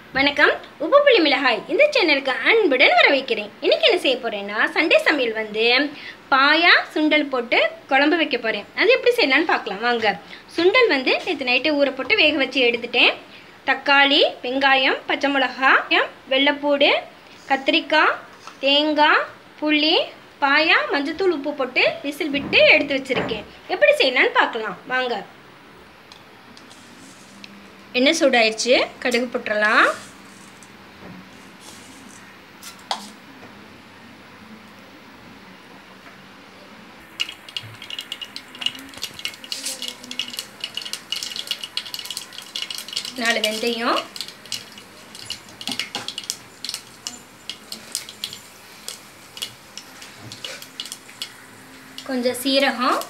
வணக்கம் உப்பு புளி மிளகாய் இந்த சேனலுக்கு அன்புடன் வரவேற்கிறேன் இன்னைக்கு என்ன செய்ய போறேன்னா சண்டே சமையல் வந்து பாயா சுண்டல் போட்டு குழம்பு வைக்க போறேன் அது எப்படி செய்யலாம்னு பார்க்கலாம் வாங்க சுண்டல் வந்து நேற்று நைட்டு ஊற போட்டு வேக வச்சு எடுத்துட்டேன் தக்காளி வெங்காயம் பச்சை மிளகாய் வெள்ளைப்பூடு கத்திரிக்காய் தேங்காய் புளி பாயா மஞ்சத்தூள் உப்பு போட்டு விசில் விட்டு எடுத்து வச்சிருக்கேன் எப்படி செய்யலாம்னு பார்க்கலாம் வாங்க எண்ணெய் சூடாயிடுச்சு கடுகு போட்டுடலாம் நாலு வெந்தயம் கொஞ்சம் சீரகம்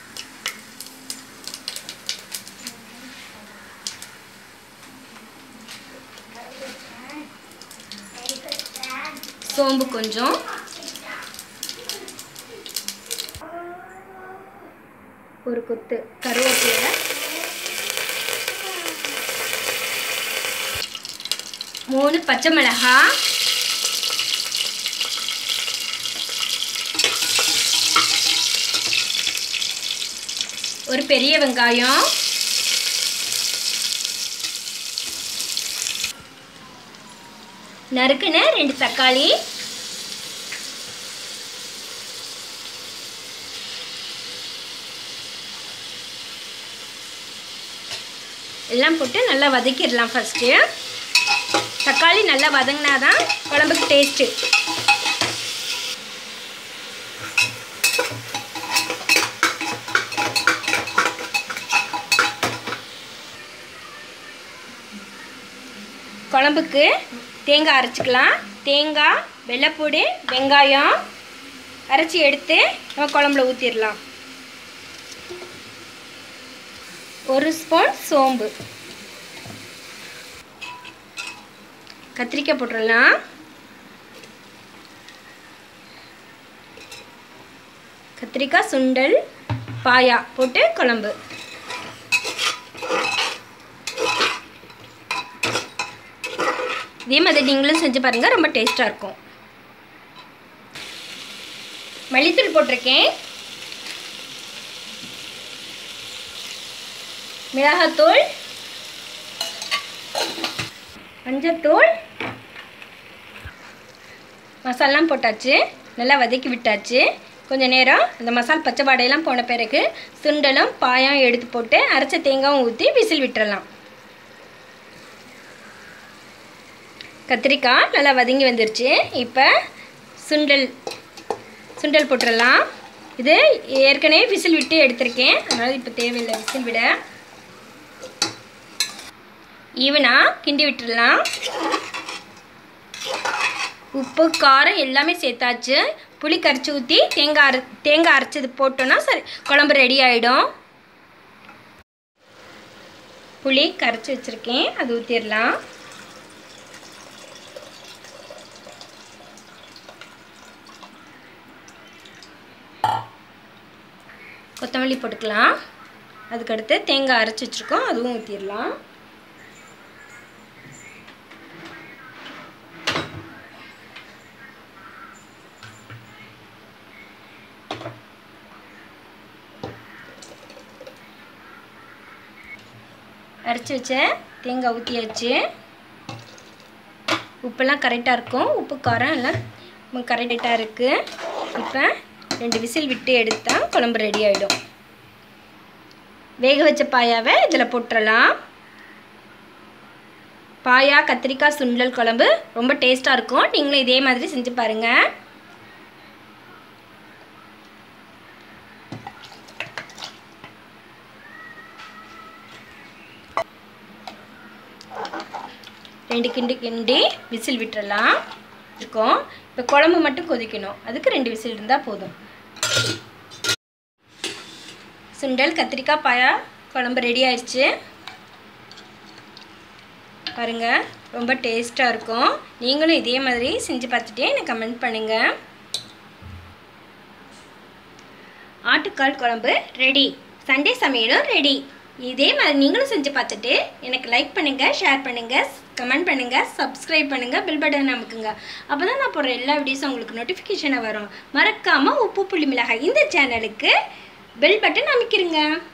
சோம்பு கொஞ்சம் ஒரு கொத்து கருவேப்பிலை மூணு பச்சை மிளகாய் ஒரு பெரிய வெங்காயம் நறுக்குன ரெண்டு தக்காளி எல்லாம் போட்டு நல்லா வதக்கிடலாம் ஃபஸ்ட்டு தக்காளி நல்லா வதங்கினா தான் குழம்புக்கு டேஸ்ட்டு குழம்புக்கு தேங்காய் அரைச்சிக்கலாம் தேங்காய் வெள்ளைப்பூடு வெங்காயம் அரைச்சி எடுத்து நம்ம குழம்புல ஊற்றிடலாம் ஒரு ஸ்பூன் சோம்பு கத்திரிக்காய் போட்டுடலாம் கத்திரிக்காய் சுண்டல் பாயா போட்டு குழம்பு இதே மாதிரி நீங்களும் செஞ்சு பாருங்கள் ரொம்ப டேஸ்ட்டாக இருக்கும் மல்லித்தூள் போட்டிருக்கேன் மிளகாத்தூள் மஞ்சத்தூள் மசாலாம் போட்டாச்சு நல்லா வதக்கி விட்டாச்சு கொஞ்சம் நேரம் அந்த மசால் பச்சை வாடையெல்லாம் போன பிறகு சுண்டலும் பாயம் எடுத்து போட்டு அரைச்ச தேங்காயும் ஊற்றி விசில் விட்டுறலாம் கத்திரிக்காய் நல்லா வதங்கி வந்துருச்சு இப்போ சுண்டல் சுண்டல் போட்டுடலாம் இது ஏற்கனவே விசில் விட்டு எடுத்திருக்கேன் அதனால் இப்போ தேவையில்லை விசில் விட ஈவனாக கிண்டி விட்டுடலாம் உப்பு காரம் எல்லாமே சேர்த்தாச்சு புளி கரைச்சி ஊற்றி தேங்காய் அரை தேங்காய் அரைச்சது போட்டோன்னா சரி குழம்பு ரெடி ஆகிடும் புளி கரைச்சி வச்சுருக்கேன் அது ஊற்றிடலாம் கொத்தமல்லி போட்டுக்கலாம் அதுக்கடுத்து தேங்காய் அரைச்சி வச்சுருக்கோம் அதுவும் ஊற்றிடலாம் அரைச்சி வச்ச தேங்காய் ஊற்றியாச்சு உப்பெல்லாம் கரெக்டாக இருக்கும் உப்பு காரம் எல்லாம் கரெக்டாக இருக்குது இப்போ ரெண்டு விசில் விட்டு எடுத்தால் குழம்பு ரெடி ஆகிடும் வேக வச்ச பாயாவை இதில் போட்டுடலாம் பாயா கத்திரிக்காய் சுண்டல் குழம்பு ரொம்ப டேஸ்ட்டாக இருக்கும் நீங்களும் இதே மாதிரி செஞ்சு பாருங்கள் ரெண்டு கிண்டு கிண்டி விசில் விட்டுறலாம் இருக்கும் இப்போ குழம்பு மட்டும் கொதிக்கணும் அதுக்கு ரெண்டு விசில் இருந்தால் போதும் சுண்டல் கத்திரிக்காய் பாயா குழம்பு ரெடி ஆயிடுச்சு பாருங்கள் ரொம்ப டேஸ்ட்டாக இருக்கும் நீங்களும் இதே மாதிரி செஞ்சு பார்த்துட்டே எனக்கு கமெண்ட் பண்ணுங்கள் ஆட்டுக்கால் குழம்பு ரெடி சண்டே சமையலும் ரெடி இதே மாதிரி நீங்களும் செஞ்சு பார்த்துட்டு எனக்கு லைக் பண்ணுங்கள் ஷேர் பண்ணுங்கள் கமெண்ட் பண்ணுங்கள் சப்ஸ்கிரைப் பண்ணுங்கள் பில் பட்டன் அமுக்குங்க அப்போ தான் நான் போடுற எல்லா வீடியோஸும் உங்களுக்கு நோட்டிஃபிகேஷனாக வரும் மறக்காமல் உப்பு புள்ளி மிளகாய் இந்த சேனலுக்கு பெல் பட்டன் அமைக்கிறங்க